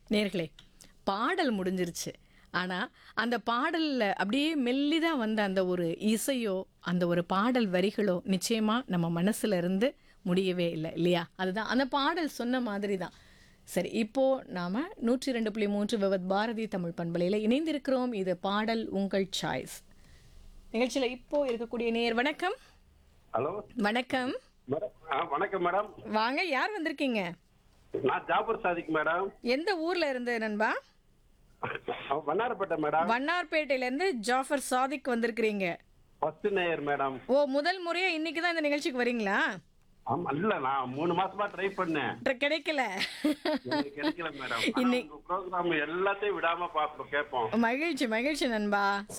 நேர்களே பாடல் முடிஞ்சிருச்சு ஆனால் அந்த பாடலில் அப்படியே மெல்லிதாக வந்த அந்த ஒரு இசையோ அந்த ஒரு பாடல் வரிகளோ நிச்சயமாக நம்ம மனசுல இருந்து முடியவே இல்லை இல்லையா அதுதான் அந்த பாடல் சொன்ன மாதிரி தான் சரி இப்போ நாம நூற்றி ரெண்டு புள்ளி மூன்று விவத் பாரதி தமிழ் பண்பலையில் இணைந்திருக்கிறோம் இது பாடல் உங்கள் சாய்ஸ் நிகழ்ச்சியில் இப்போ இருக்கக்கூடிய நேர் வணக்கம் ஹலோ வணக்கம் மேடம் ஆ வணக்கம் மேடம் வாங்க யார் வந்திருக்கீங்க நான் ஜாபர் சாதிக் மேடம் எந்த ஊர்ல இருந்து நண்பா வண்ணாரப்பேட்டை மேடம் வண்ணார்பேட்டையில இருந்து ஜாஃபர் சாதிக் வந்திருக்கிறீங்க ஃபர்ஸ்ட் நேயர் மேடம் ஓ முதல் முறையா இன்னைக்கு தான் இந்த நிகழ்ச்சிக்கு வரீங்களா ஆமா இல்ல நான் மூணு மாசமா ட்ரை பண்ணேன் ட்ர- கிடைக்கல எனக்கு கிடைக்கல மேடம் ஆனா உங்க ப்ரோக்ராம் எல்லாத்தையும் விடாம பாப்போம் கேட்போம் மகிழ்ச்சி மகிழ்ச்சி நண்பா